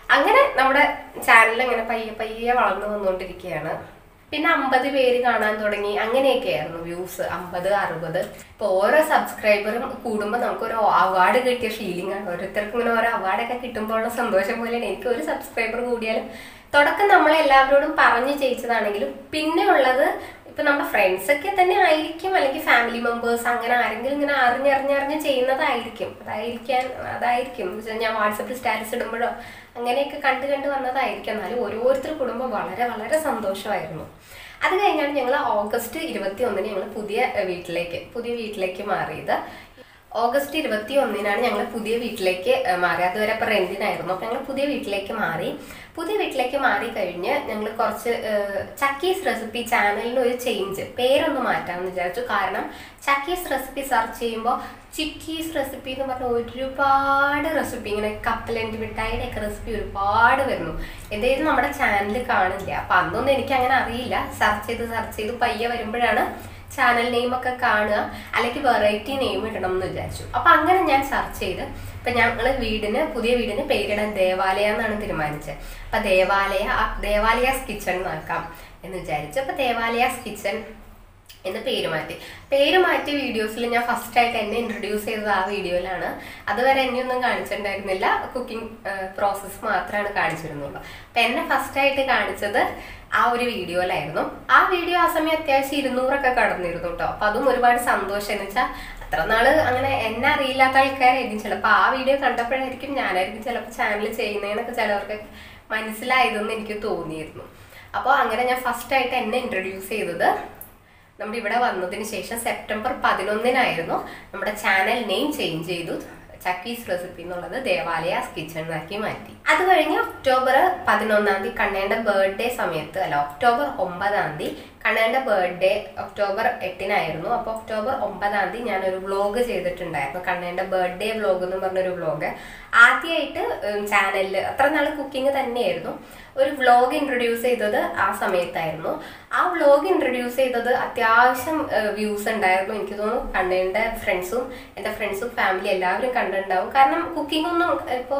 അങ്ങനെ നമ്മുടെ ചാനൽ അങ്ങനെ പയ്യെ പയ്യെ വളർന്നു വന്നുകൊണ്ടിരിക്കുകയാണ് പിന്നെ അമ്പത് പേര് കാണാൻ തുടങ്ങി അങ്ങനെയൊക്കെയായിരുന്നു വ്യൂസ് അമ്പത് അറുപത് ഇപ്പൊ ഓരോ സബ്സ്ക്രൈബറും കൂടുമ്പോൾ നമുക്കൊരു അവാർഡ് കിട്ടിയ ഫീലിംഗ് ആണ് ഓരോരുത്തർക്കും ഇങ്ങനെ ഓരോ അവാർഡൊക്കെ കിട്ടുമ്പോഴുള്ള സന്തോഷം പോലെയാണ് എനിക്ക് ഒരു സബ്സ്ക്രൈബർ കൂടിയാലും തുടക്കം നമ്മളെ എല്ലാവരോടും പറഞ്ഞു ചെയ്യിച്ചതാണെങ്കിലും പിന്നെ ഉള്ളത് ഇപ്പൊ നമ്മുടെ ഫ്രണ്ട്സ് ഒക്കെ തന്നെ ആയിരിക്കും അല്ലെങ്കിൽ ഫാമിലി മെമ്പേഴ്സ് അങ്ങനെ ആരെങ്കിലും ഇങ്ങനെ അറിഞ്ഞറിഞ്ഞറിഞ്ഞ് ചെയ്യുന്നതായിരിക്കും അതായിരിക്കാൻ അതായിരിക്കും എന്ന് വെച്ചാൽ ഞാൻ വാട്സപ്പിൽ സ്റ്റാറ്റസ് ഇടുമ്പോഴോ അങ്ങനെയൊക്കെ കണ്ട് കണ്ട് വന്നതായിരിക്കും എന്നാലും ഓരോരുത്തർ കുടുംബം വളരെ വളരെ സന്തോഷമായിരുന്നു അത് കഴിഞ്ഞാണ് ഞങ്ങൾ ഓഗസ്റ്റ് ഇരുപത്തി ഒന്നിന് ഞങ്ങൾ പുതിയ ഏഹ്, വീട്ടിലേക്ക് പുതിയ വീട്ടിലേക്ക് മാറിയത് ഓഗസ്റ്റ് ഇരുപത്തി ഒന്നിനാണ് ഞങ്ങൾ പുതിയ വീട്ടിലേക്ക് ഏഹ്, മാറിയത് അതുവരെ അപ്പോൾ റെന്റിനായിരുന്നു അപ്പോൾ ഞങ്ങൾ പുതിയ വീട്ടിലേക്ക് മാറി പുതിയ വീട്ടിലേക്ക് മാറി കഴിഞ്ഞ് ഞങ്ങൾ കുറച്ച് ഏഹ്, ചക്കീസ് റെസിപ്പി ചാനലിന് ഒരു ചേഞ്ച് പേരൊന്ന് മാറ്റാമെന്ന് വിചാരിച്ചു കാരണം ചക്കീസ് റെസിപ്പി സെർച്ച് ചെയ്യുമ്പോൾ ചിക്കീസ് റെസിപ്പി എന്ന് പറഞ്ഞ ഒരുപാട് റെസിപ്പി ഇങ്ങനെ കപ്പലണ്ടി മിഠായിയുടെ ഒക്കെ റെസിപ്പി ഒരുപാട് വരുന്നു എന്തായാലും നമ്മുടെ ചാനൽ കാണില്ല അപ്പം അന്നൊന്നും എനിക്ക് അങ്ങനെ അറിയില്ല സെർച്ച് ചെയ്ത് സെർച്ച് ചെയ്ത് പയ്യെ വരുമ്പോഴാണ് ചാനൽ നെയിം ഒക്കെ കാണുക അല്ലെങ്കിൽ വെറൈറ്റി നെയിം ഇടണം എന്ന് വിചാരിച്ചു അപ്പൊ അങ്ങനെ ഞാൻ സെർച്ച് ചെയ്ത് ഇപ്പൊ ഞങ്ങള് വീടിന് പുതിയ വീടിന് പേരിടാൻ ദേവാലയ എന്നാണ് തീരുമാനിച്ചത് അപ്പൊ ദേവാലയ ആ ദേവാലയാസ് കിച്ചൺ എന്നാക്കാം എന്ന് വിചാരിച്ചു അപ്പൊ ദേവാലയാസ് കിച്ചൺ എന്ന് പേര് മാറ്റി പേര് മാറ്റിയ വീഡിയോസിൽ ഞാൻ ഫസ്റ്റ് ആയിട്ട് എന്നെ ഇൻട്രൊഡ്യൂസ് ചെയ്തത് ആ വീഡിയോയിലാണ് അതുവരെ എന്നെ ഒന്നും കാണിച്ചിട്ടുണ്ടായിരുന്നില്ല കുക്കിംഗ് പ്രോസസ്സ് മാത്രമാണ് കാണിച്ചിരുന്നുള്ളൂ അപ്പൊ എന്നെ ഫസ്റ്റ് ആയിട്ട് കാണിച്ചത് ആ ഒരു വീഡിയോയിലായിരുന്നു ആ വീഡിയോ ആ സമയം അത്യാവശ്യം ഇരുന്നൂറൊക്കെ കടന്നിരുന്നു കേട്ടോ അപ്പൊ അതും ഒരുപാട് സന്തോഷം എന്ന് വെച്ചാൽ അത്ര നാള് അങ്ങനെ എന്നെ അറിയില്ലാത്ത ആൾക്കാരായിരിക്കും ചിലപ്പോൾ ആ വീഡിയോ കണ്ടപ്പോഴായിരിക്കും ഞാനായിരിക്കും ചിലപ്പോൾ ചാനൽ ചെയ്യുന്നതെന്നൊക്കെ ചിലവർക്ക് മനസ്സിലായതെന്ന് എനിക്ക് തോന്നിയിരുന്നു അപ്പോൾ അങ്ങനെ ഞാൻ ഫസ്റ്റ് ആയിട്ട് എന്നെ ഇൻട്രൊഡ്യൂസ് ചെയ്തത് നമ്മുടെ ഇവിടെ വന്നതിന് ശേഷം സെപ്റ്റംബർ പതിനൊന്നിനായിരുന്നു നമ്മുടെ ചാനൽ നെയിം ചേഞ്ച് ചെയ്തു ചക്കീസ് റെസിപ്പി എന്നുള്ളത് ദേവാലയാസ് കിച്ചൺ എന്നാക്കി മാറ്റി അത് കഴിഞ്ഞ് ഒക്ടോബർ പതിനൊന്നാം തീയതി കണ്ണേന്റെ ബർത്ത്ഡേ സമയത്ത് അല്ല ഒക്ടോബർ ഒമ്പതാം തീയതി കണ്ണേന്റെ ബർത്ത്ഡേ ഒക്ടോബർ എട്ടിനായിരുന്നു അപ്പോൾ ഒക്ടോബർ ഒമ്പതാം തീയതി ഞാനൊരു വ്ലോഗ് ചെയ്തിട്ടുണ്ടായിരുന്നു കണ്ണേന്റെ ബർത്ത്ഡേ വ്ലോഗ് എന്ന് പറഞ്ഞൊരു വ്ലോഗ് ആദ്യമായിട്ട് ചാനലിൽ അത്ര നാൾ കുക്കിംഗ് തന്നെയായിരുന്നു ഒരു വ്ലോഗ് ഇൻട്രൊഡ്യൂസ് ചെയ്തത് ആ സമയത്തായിരുന്നു ആ വ്ലോഗ് ഇൻട്രൊഡ്യൂസ് ചെയ്തത് അത്യാവശ്യം വ്യൂസ് ഉണ്ടായിരുന്നു എനിക്ക് തോന്നുന്നു കണ്ണേന്റെ ഫ്രണ്ട്സും എൻ്റെ ഫ്രണ്ട്സും ഫാമിലി എല്ലാവരും കണ്ടിട്ടുണ്ടാവും കാരണം കുക്കിംഗ് ഒന്നും ഇപ്പോൾ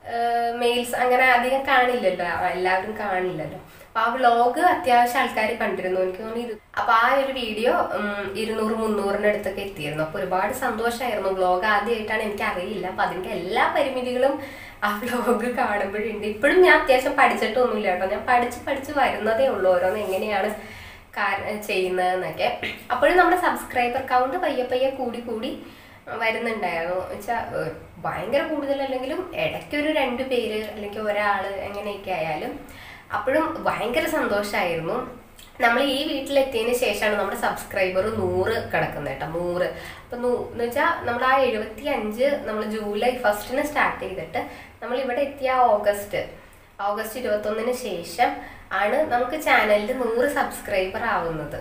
മെയിൽസ് അങ്ങനെ അധികം കാണില്ലല്ലോ എല്ലാവരും കാണില്ലല്ലോ അപ്പൊ ആ വ്ലോഗ് അത്യാവശ്യം ആൾക്കാർ കണ്ടിരുന്നു എനിക്ക് തോന്നുന്നു ഇത് അപ്പൊ ആ ഒരു വീഡിയോ ഇരുന്നൂറ് മുന്നൂറിന്റെ അടുത്തൊക്കെ എത്തിയിരുന്നു അപ്പൊ ഒരുപാട് സന്തോഷമായിരുന്നു വ്ലോഗ് ആദ്യമായിട്ടാണ് എനിക്ക് അറിയില്ല അപ്പൊ അതിന്റെ എല്ലാ പരിമിതികളും ആ വ്ലോഗ് കാണുമ്പോഴുണ്ട് ഇപ്പോഴും ഞാൻ അത്യാവശ്യം പഠിച്ചിട്ടൊന്നുമില്ല കേട്ടോ ഞാൻ പഠിച്ച് പഠിച്ച് വരുന്നതേ ഉള്ളൂ ഓരോന്ന് എങ്ങനെയാണ് കാര- ചെയ്യുന്നതെന്നൊക്കെ അപ്പോഴും നമ്മുടെ സബ്സ്ക്രൈബർ കൗണ്ട് പയ്യെ പയ്യെ കൂടി കൂടി വരുന്നുണ്ടായിരുന്നു വെച്ചാൽ ഭയങ്കര കൂടുതലല്ലെങ്കിലും ഇടയ്ക്കൊരു രണ്ട് പേര് അല്ലെങ്കിൽ ഒരാള് എങ്ങനെയൊക്കെ ആയാലും അപ്പോഴും ഭയങ്കര സന്തോഷമായിരുന്നു നമ്മൾ ഈ വീട്ടിലെത്തിയതിന് ശേഷമാണ് നമ്മുടെ സബ്സ്ക്രൈബർ നൂറ് കിടക്കുന്നത് കേട്ടോ നൂറ് അപ്പൊ നൂ- എന്ന് വെച്ചാൽ നമ്മൾ ആ എഴുപത്തി അഞ്ച് നമ്മൾ ജൂലൈ ഫസ്റ്റിന് സ്റ്റാർട്ട് ചെയ്തിട്ട് നമ്മൾ ഇവിടെ എത്തിയ ആ ഓഗസ്റ്റ് ഓഗസ്റ്റ് ഇരുപത്തൊന്നിന് ശേഷം ആണ് നമുക്ക് ചാനലിൽ നൂറ് സബ്സ്ക്രൈബർ ആവുന്നത്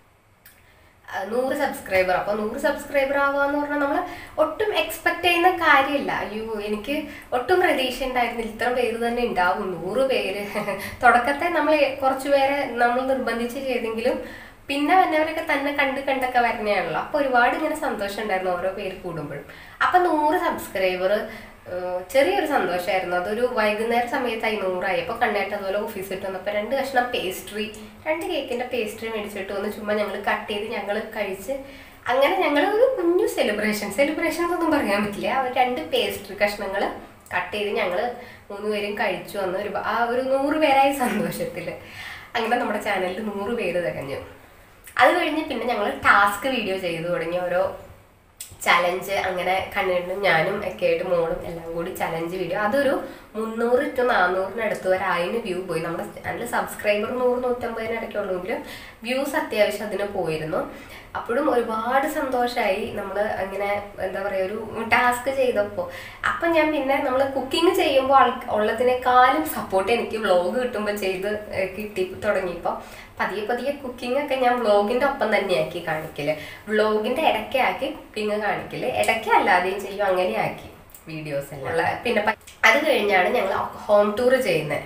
ആ, നൂറ് സബ്സ്ക്രൈബർ അപ്പൊ നൂറ് സബ്സ്ക്രൈബർ ആവുക എന്ന് പറഞ്ഞാൽ നമ്മൾ ഒട്ടും എക്സ്പെക്ട് ചെയ്യുന്ന കാര്യമില്ല അയ്യോ എനിക്ക് ഒട്ടും പ്രതീക്ഷ ഉണ്ടായിരുന്നില്ല ഇത്ര പേര് തന്നെ ഉണ്ടാവും നൂറ് പേര് തുടക്കത്തെ നമ്മൾ കുറച്ചു പേരെ നമ്മൾ നിർബന്ധിച്ച് ചെയ്തെങ്കിലും പിന്നെ വന്നവരൊക്കെ തന്നെ കണ്ട് കണ്ടൊക്കെ വരുന്നതാണല്ലോ അപ്പൊ ഒരുപാട് ഇങ്ങനെ സന്തോഷം ഉണ്ടായിരുന്നു ഓരോ പേര് കൂടുമ്പോഴും അപ്പൊ നൂറ് സബ്സ്ക്രൈബർ ചെറിയൊരു സന്തോഷമായിരുന്നു അതൊരു വൈകുന്നേര സമയത്തായി നൂറായി അപ്പൊ കണ്ണായിട്ട് അതുപോലെ ഓഫീസിൽ ഇട്ട് വന്നപ്പോൾ രണ്ട് കഷ്ണം പേസ്ട്രി രണ്ട് കേക്കിന്റെ പേസ്ട്രി മേടിച്ചിട്ട് വന്ന് ചുമ്മാ ഞങ്ങൾ കട്ട് ചെയ്ത് ഞങ്ങൾ കഴിച്ച് അങ്ങനെ ഞങ്ങൾ ഒരു കുഞ്ഞു സെലിബ്രേഷൻ സെലിബ്രേഷൻ എന്നൊന്നും പറയാൻ പറ്റില്ല ആ ഒരു രണ്ട് പേസ്ട്രി കഷ്ണങ്ങൾ കട്ട് ചെയ്ത് ഞങ്ങൾ മൂന്നുപേരും കഴിച്ചു വന്ന് ഒരു ആ ഒരു നൂറ് പേരായ സന്തോഷത്തിൽ അങ്ങനെ നമ്മുടെ ചാനലിൽ നൂറ് പേര് തികഞ്ഞു അത് കഴിഞ്ഞ് പിന്നെ ഞങ്ങൾ ടാസ്ക് വീഡിയോ ചെയ്തു തുടങ്ങി ഓരോ ചലഞ്ച് അങ്ങനെ കണ്ടിട്ടും ഞാനും ഒക്കെ ആയിട്ട് മോളും എല്ലാം കൂടി ചലഞ്ച് വീഡിയോ അതൊരു മുന്നൂറ് ടു നാനൂറിനടുത്ത് വരെ അതിന് വ്യൂ പോയി നമ്മുടെ ചാനൽ സബ്സ്ക്രൈബർ നൂറ് നൂറ്റമ്പതിന് ഇടയ്ക്കുള്ളെങ്കിലും വ്യൂസ് അത്യാവശ്യം അതിന് പോയിരുന്നു അപ്പോഴും ഒരുപാട് സന്തോഷമായി നമ്മൾ അങ്ങനെ എന്താ പറയുക ഒരു ടാസ്ക് ചെയ്തപ്പോൾ അപ്പം ഞാൻ പിന്നെ നമ്മൾ കുക്കിംഗ് ചെയ്യുമ്പോൾ ആൾ ഉള്ളതിനേക്കാളും സപ്പോർട്ട് എനിക്ക് വ്ളോഗ് കിട്ടുമ്പോൾ ചെയ്ത് ഏഹ് കിട്ടി തുടങ്ങിയപ്പോൾ പതിയെ പതിയെ കുക്കിംഗ് ഒക്കെ ഞാൻ വ്ളോഗിന്റെ ഒപ്പം തന്നെയാക്കി കാണിക്കല് വ്ളോഗിന്റെ ഇടയ്ക്ക് ആക്കി കുക്കിംഗ് കാണിക്കല് ഇടയ്ക്ക് അല്ലാതെയും ചെയ്യും അങ്ങനെ ആക്കി വീഡിയോസ് എല്ലാം ഉള്ള പിന്നെ പ- അത് കഴിഞ്ഞാണ് ഞങ്ങൾ ഹോം ടൂർ ചെയ്യുന്നത്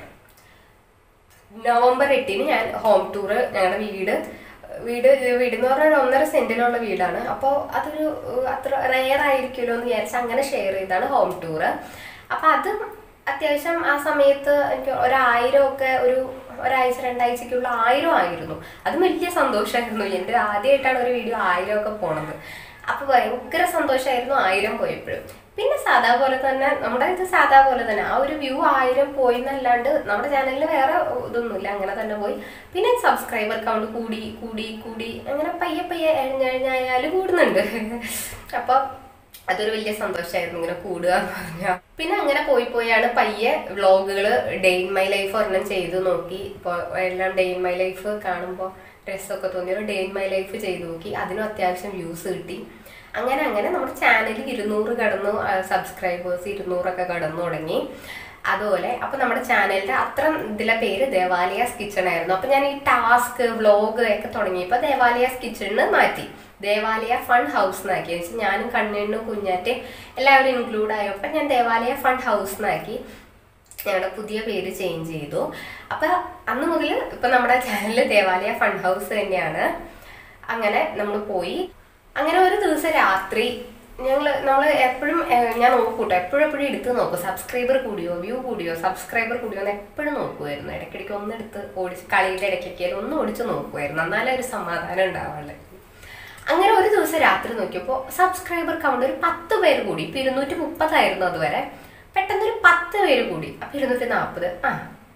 നവംബർ എട്ടിന് ഞാൻ ഹോം ടൂർ ഞങ്ങളുടെ വീട് വീട് വീട് എന്ന് പറഞ്ഞാൽ ഒരു ഒന്നര സെന്റിലുള്ള വീടാണ് അപ്പോൾ അതൊരു ഏഹ്, അത്ര റെയർ ആയിരിക്കുമല്ലോ എന്ന് വിചാരിച്ച് അങ്ങനെ ഷെയർ ചെയ്താണ് ഹോം ടൂർ അപ്പം അത് അത്യാവശ്യം ആ സമയത്ത് എനിക്ക് ഒരായിരം ഒക്കെ ഒരു ഒരാഴ്ച രണ്ടാഴ്ചക്കുള്ള ആയിരം ആയിരുന്നു അത് വലിയ സന്തോഷമായിരുന്നു എൻ്റെ ആദ്യമായിട്ടാണ് ഒരു വീഡിയോ ആയിരം ഒക്കെ പോണത് അപ്പൊ ഭയങ്കര സന്തോഷമായിരുന്നു ആയിരം പോയപ്പോഴും പിന്നെ സാധാ പോലെ തന്നെ നമ്മുടെ ഇത് സാധാ പോലെ തന്നെ ആ ഒരു വ്യൂ ആയിരം പോയി എന്നല്ലാണ്ട് നമ്മുടെ ചാനലിൽ വേറെ ഇതൊന്നുമില്ല അങ്ങനെ തന്നെ പോയി പിന്നെ സബ്സ്ക്രൈബർ കൗണ്ട് കൂടി കൂടി കൂടി അങ്ങനെ പയ്യെ പയ്യെ എഴുന്നഴിഞ്ഞായാലും കൂടുന്നുണ്ട് അപ്പൊ അതൊരു വലിയ സന്തോഷമായിരുന്നു ഇങ്ങനെ കൂടുക എന്ന് പറഞ്ഞാൽ പിന്നെ അങ്ങനെ പോയി പോയാണ് പയ്യെ വ്ളോഗുകൾ ഡേ ഇൻ മൈ ലൈഫ് ഒരെണ്ണം ചെയ്തു നോക്കി ഇപ്പോൾ എല്ലാം ഡേ ഇൻ മൈ ലൈഫ് കാണുമ്പോൾ ഡ്രസ്സൊക്കെ തോന്നി ഒരു ഡേ ഇൻ മൈ ലൈഫ് ചെയ്തു നോക്കി അതിനും അത്യാവശ്യം വ്യൂസ് കിട്ടി അങ്ങനെ അങ്ങനെ നമ്മുടെ ചാനലിൽ ഇരുന്നൂറ് കടന്നു സബ്സ്ക്രൈബേഴ്സ് ഇരുന്നൂറൊക്കെ കടന്നു തുടങ്ങി അതുപോലെ അപ്പൊ നമ്മുടെ ചാനലിന്റെ അത്ര ഇതിലെ പേര് ദേവാലയാസ് കിച്ചൺ ആയിരുന്നു അപ്പൊ ഞാൻ ഈ ടാസ്ക് വ്ലോഗ് ഒക്കെ തുടങ്ങിയപ്പോൾ ദേവാലയാസ് കിച്ചണിന് മാറ്റി ദേവാലയ ഫൺ ഹൗസ് എന്നാക്കി എന്ന് വെച്ചാൽ ഞാനും കണ്ണെണ്ണും കുഞ്ഞാറ്റെ എല്ലാവരും ഇൻക്ലൂഡ് ആയപ്പോൾ ഞാൻ ദേവാലയ ഫൺ ഹൗസ് എന്നാക്കി ഞങ്ങളുടെ പുതിയ പേര് ചേഞ്ച് ചെയ്തു അപ്പൊ അന്ന് മുതൽ ഇപ്പൊ നമ്മുടെ ചാനൽ ദേവാലയ ഫൺ ഹൗസ് തന്നെയാണ് അങ്ങനെ നമ്മൾ പോയി അങ്ങനെ ഒരു ദിവസം രാത്രി ഞങ്ങൾ നമ്മൾ എപ്പോഴും ഞാൻ നോക്കൂട്ടോ എപ്പോഴും എപ്പോഴും എടുത്ത് നോക്കും സബ്സ്ക്രൈബർ കൂടിയോ വ്യൂ കൂടിയോ സബ്സ്ക്രൈബർ കൂടിയോ എന്ന് എപ്പോഴും നോക്കുമായിരുന്നു ഇടയ്ക്കിടയ്ക്ക് ഒന്ന് എടുത്ത് ഓടിച്ച് കളിയുടെ ഇടയ്ക്കൊക്കെ ഒന്ന് ഓടിച്ച് നോക്കുമായിരുന്നു എന്നാലേ ഒരു സമാധാനം ഉണ്ടാവുള്ളൂ അങ്ങനെ ഒരു ദിവസം രാത്രി നോക്കിയപ്പോൾ സബ്സ്ക്രൈബർ കൗണ്ട് ഒരു പത്ത് പേര് കൂടി ഇപ്പൊ ഇരുന്നൂറ്റി മുപ്പതായിരുന്നു അതുവരെ പെട്ടെന്ന് ഒരു പത്ത് പേര് കൂടി അപ്പൊ ഇരുന്നൂറ്റി നാൽപ്പത് ആ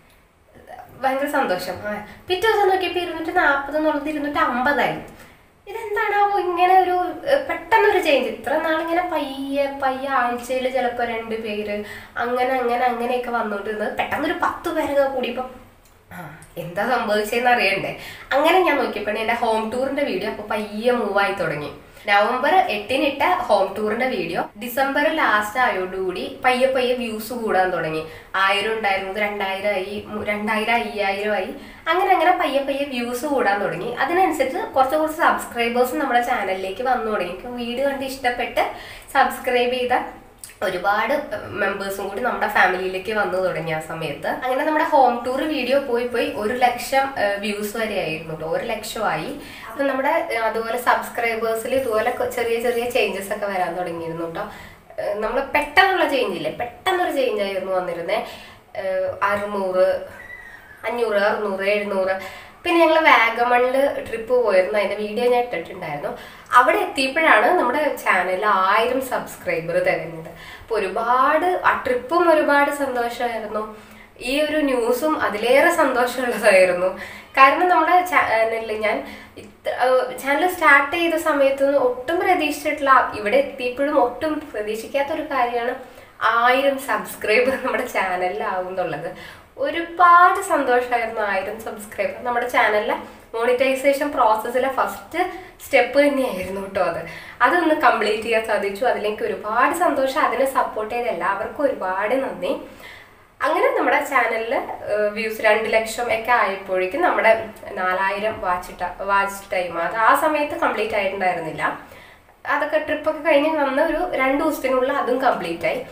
ഭയങ്കര സന്തോഷം ആ പിറ്റേ ദിവസം നോക്കിയപ്പോൾ ഇരുന്നൂറ്റി നാൽപ്പത് എന്നുള്ളത് ഇരുന്നൂറ്റി അമ്പതായി ഇതെന്താണാവോ ഇങ്ങനെ ഒരു ഏഹ്, പെട്ടെന്നൊരു ചേഞ്ച് ഇത്ര നാളിങ്ങനെ പയ്യെ പയ്യെ ആഴ്ചയിൽ ചിലപ്പോൾ രണ്ട് പേര് അങ്ങനെ അങ്ങനെ അങ്ങനെയൊക്കെ വന്നോണ്ടിരുന്നത് പെട്ടെന്നൊരു പത്ത് പേരൊക്കെ കൂടിയപ്പോൾ ആ എന്താ സംഭവിച്ചതെന്ന് അറിയണ്ടേ അങ്ങനെ ഞാൻ നോക്കിയപ്പോഴേ എൻ്റെ ഹോം ടൂറിന്റെ വീഡിയോ അപ്പൊ പയ്യെ മൂവ് ആയി തുടങ്ങി നവംബർ എട്ടിനിട്ട ഹോം ടൂറിന്റെ വീഡിയോ ഡിസംബർ ലാസ്റ്റ് ആയോടുകൂടി പയ്യെ പയ്യെ വ്യൂസ് കൂടാൻ തുടങ്ങി ആയിരം ഉണ്ടായിരുന്നത് രണ്ടായിരം ആയി മു- രണ്ടായിരം അയ്യായിരം ആയി അങ്ങനെ അങ്ങനെ പയ്യെ പയ്യെ വ്യൂസ് കൂടാൻ തുടങ്ങി അതിനനുസരിച്ച് കുറച്ച് കുറച്ച് സബ്സ്ക്രൈബേഴ്സ് നമ്മുടെ ചാനലിലേക്ക് വന്നു തുടങ്ങി ഇപ്പൊ വീഡിയോ കണ്ട് ഇഷ്ടപ്പെട്ട് സബ്സ്ക്രൈബ് ചെയ്ത ഒരുപാട് മെമ്പേഴ്സും കൂടി നമ്മുടെ ഫാമിലിയിലേക്ക് വന്നു തുടങ്ങി ആ സമയത്ത് അങ്ങനെ നമ്മുടെ ഹോം ടൂർ വീഡിയോ പോയി പോയി ഒരു ലക്ഷം വ്യൂസ് വരെ ആയിരുന്നു കേട്ടോ ഒരു ലക്ഷമായി അപ്പൊ നമ്മുടെ ഏഹ്, അതുപോലെ സബ്സ്ക്രൈബേഴ്സിൽ ഇതുപോലെ കൊ- ചെറിയ ചെറിയ ചേഞ്ചസ് ഒക്കെ വരാൻ തുടങ്ങിയിരുന്നു കേട്ടോ നമ്മൾ പെട്ടെന്നുള്ള ചേഞ്ച് ഇല്ലേ പെട്ടെന്നൊരു ചേഞ്ച് ആയിരുന്നു വന്നിരുന്നേ ഏഹ്, അറുന്നൂറ് അഞ്ഞൂറ് അറുന്നൂറ് എഴുന്നൂറ് പിന്നെ ഞങ്ങൾ വാഗമണിൽ ട്രിപ്പ് പോയിരുന്നു അതിന്റെ വീഡിയോ ഞാൻ ഇട്ടിട്ടുണ്ടായിരുന്നു അവിടെ എത്തിയപ്പോഴാണ് നമ്മുടെ ചാനലിൽ ആയിരം സബ്സ്ക്രൈബർ തികഞ്ഞത് അപ്പൊ ഒരുപാട് ആ ട്രിപ്പും ഒരുപാട് സന്തോഷമായിരുന്നു ഈ ഒരു ന്യൂസും അതിലേറെ സന്തോഷമുള്ളതായിരുന്നു കാരണം നമ്മുടെ ചാനലിൽ ഞാൻ ചാനൽ സ്റ്റാർട്ട് ചെയ്ത സമയത്തൊന്നും ഒട്ടും പ്രതീക്ഷിച്ചിട്ടില്ല ഇവിടെ എത്തിയപ്പോഴും ഒട്ടും പ്രതീക്ഷിക്കാത്ത ഒരു കാര്യമാണ് ആയിരം സബ്സ്ക്രൈബർ നമ്മുടെ ചാനലിലാവുന്നുള്ളത് ഒരുപാട് സന്തോഷമായിരുന്നു ആയിരം സബ്സ്ക്രൈബർ നമ്മുടെ ചാനലിലെ മോണിറ്റൈസേഷൻ പ്രോസസ്സിലെ ഫസ്റ്റ് സ്റ്റെപ്പ് തന്നെയായിരുന്നു കേട്ടോ അത് അതൊന്ന് കംപ്ലീറ്റ് ചെയ്യാൻ സാധിച്ചു അതിലേക്ക് ഒരുപാട് സന്തോഷം അതിനെ സപ്പോർട്ട് ചെയ്ത എല്ലാവർക്കും ഒരുപാട് നന്ദി അങ്ങനെ നമ്മുടെ ചാനലിൽ വ്യൂസ് രണ്ട് ലക്ഷം ഒക്കെ ആയപ്പോഴേക്കും നമ്മുടെ നാലായിരം വാച്ച് വാച്ച് ടൈം അത് ആ സമയത്ത് കംപ്ലീറ്റ് ആയിട്ടുണ്ടായിരുന്നില്ല അതൊക്കെ ട്രിപ്പൊക്കെ കഴിഞ്ഞ് വന്ന ഒരു രണ്ട് ദിവസത്തിനുള്ളിൽ അതും കംപ്ലീറ്റ് ആയി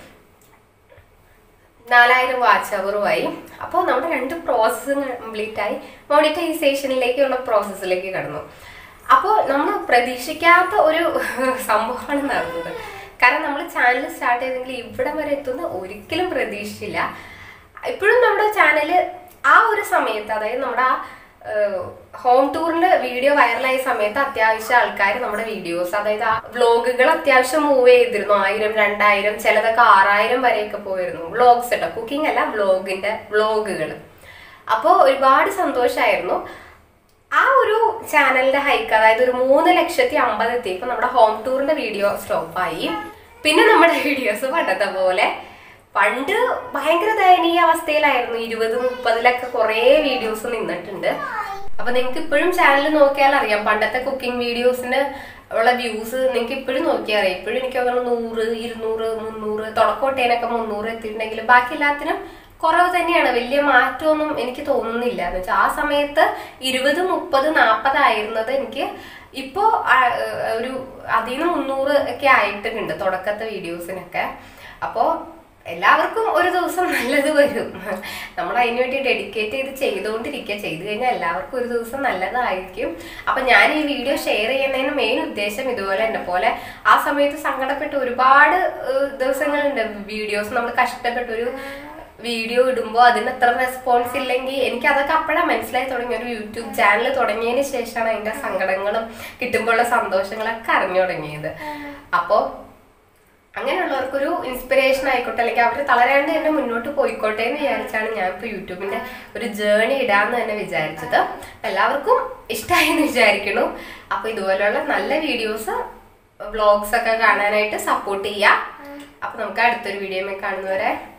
നാലായിരം വാച്ച് അവറുമായി അപ്പോൾ നമ്മുടെ രണ്ട് പ്രോസസ്സും കംപ്ലീറ്റ് ആയി മോണിറ്റൈസേഷനിലേക്കുള്ള പ്രോസസ്സിലേക്ക് കടന്നു അപ്പോൾ നമ്മൾ പ്രതീക്ഷിക്കാത്ത ഒരു സംഭവമാണ് നടന്നത് കാരണം നമ്മൾ ചാനൽ സ്റ്റാർട്ട് ചെയ്തെങ്കിൽ ഇവിടെ വരെ എത്തുന്ന ഒരിക്കലും പ്രതീക്ഷിച്ചില്ല ഇപ്പോഴും നമ്മുടെ ചാനൽ ആ ഒരു സമയത്ത് അതായത് നമ്മുടെ ആ ഹോം ടൂറിന്റെ വീഡിയോ വൈറലായ സമയത്ത് അത്യാവശ്യം ആൾക്കാർ നമ്മുടെ വീഡിയോസ് അതായത് ആ വ്ലോഗുകൾ അത്യാവശ്യം മൂവ് ചെയ്തിരുന്നു ആയിരം രണ്ടായിരം ചിലതൊക്കെ ആറായിരം വരെയൊക്കെ പോയിരുന്നു വ്ലോഗ്സ് കേട്ടോ കുക്കിംഗ് അല്ല വ്ലോഗിന്റെ വ്ലോഗുകൾ അപ്പോൾ ഒരുപാട് സന്തോഷമായിരുന്നു ആ ഒരു ചാനലിന്റെ ഹൈക്ക് അതായത് ഒരു മൂന്ന് ലക്ഷത്തി അമ്പത് എത്തിയപ്പോൾ നമ്മുടെ ഹോം ടൂറിന്റെ വീഡിയോ സ്റ്റോപ്പായി പിന്നെ നമ്മുടെ വീഡിയോസ് പണ്ടത്തെ പോലെ പണ്ട് ഭയങ്കര ദയനീയ അവസ്ഥയിലായിരുന്നു ഇരുപത് മുപ്പതിലൊക്കെ കുറേ വീഡിയോസ് നിന്നിട്ടുണ്ട് അപ്പൊ നിങ്ങൾക്ക് ഇപ്പോഴും ചാനൽ നോക്കിയാൽ അറിയാം പണ്ടത്തെ കുക്കിംഗ് വീഡിയോസിന് ഉള്ള വ്യൂസ് നിങ്ങൾക്ക് ഇപ്പോഴും നോക്കിയാൽ അറിയാം ഇപ്പോഴും എനിക്ക് അങ്ങനെ നൂറ് ഇരുന്നൂറ് മുന്നൂറ് തുടക്കോട്ടേനൊക്കെ മുന്നൂറ് എത്തിയിട്ടുണ്ടെങ്കിൽ ബാക്കി എല്ലാത്തിനും കുറവ് തന്നെയാണ് വലിയ മാറ്റമൊന്നും എനിക്ക് തോന്നുന്നില്ല എന്ന് വെച്ചാൽ ആ സമയത്ത് ഇരുപത് മുപ്പത് നാൽപ്പത് ആയിരുന്നത് എനിക്ക് ഇപ്പോ ആ, ഏഹ്, ഒരു അതിൽ നിന്ന് മുന്നൂറ് ഒക്കെ ആയിട്ടുണ്ട് തുടക്കത്തെ വീഡിയോസിനൊക്കെ അപ്പോൾ എല്ലാവർക്കും ഒരു ദിവസം നല്ലത് വരും നമ്മൾ അതിന് വേണ്ടി ഡെഡിക്കേറ്റ് ചെയ്ത് ചെയ്തുകൊണ്ടിരിക്കുക ചെയ്തു കഴിഞ്ഞാൽ എല്ലാവർക്കും ഒരു ദിവസം നല്ലതായിരിക്കും അപ്പൊ ഞാൻ ഈ വീഡിയോ ഷെയർ ചെയ്യുന്നതിന് മെയിൻ ഉദ്ദേശം ഇതുപോലെ എന്നെ പോലെ ആ സമയത്ത് സങ്കടപ്പെട്ട് ഒരുപാട് ഏഹ്, ദിവസങ്ങളുണ്ട് വീഡിയോസ് നമ്മൾ കഷ്ടപ്പെട്ട് ഒരു വീഡിയോ ഇടുമ്പോൾ അതിന് അത്ര റെസ്പോൺസ് ഇല്ലെങ്കിൽ എനിക്ക് അതൊക്കെ അപ്പോഴാണ് മനസ്സിലായി തുടങ്ങി ഒരു യൂട്യൂബ് ചാനൽ തുടങ്ങിയതിന് ശേഷമാണ് അതിന്റെ സങ്കടങ്ങളും കിട്ടുമ്പോഴുള്ള സന്തോഷങ്ങളൊക്കെ അറിഞ്ഞു തുടങ്ങിയത് അപ്പോൾ അങ്ങനെയുള്ളവർക്കൊരു ഇൻസ്പിറേഷൻ ആയിക്കോട്ടെ അല്ലെങ്കിൽ അവർ തളരാണ്ട് തന്നെ മുന്നോട്ട് പോയിക്കോട്ടെ എന്ന് വിചാരിച്ചാണ് ഞാൻ ഇപ്പോൾ യൂട്യൂബിന്റെ ഒരു ജേണി ഇടാന്ന് തന്നെ വിചാരിച്ചത് എല്ലാവർക്കും ഇഷ്ടമായി എന്ന് വിചാരിക്കുന്നു അപ്പൊ ഇതുപോലെയുള്ള നല്ല വീഡിയോസ് വ്ളോഗ്സ് ഒക്കെ കാണാനായിട്ട് സപ്പോർട്ട് ചെയ്യുക അപ്പൊ നമുക്ക് അടുത്തൊരു വീഡിയോ കാണുന്നവരെ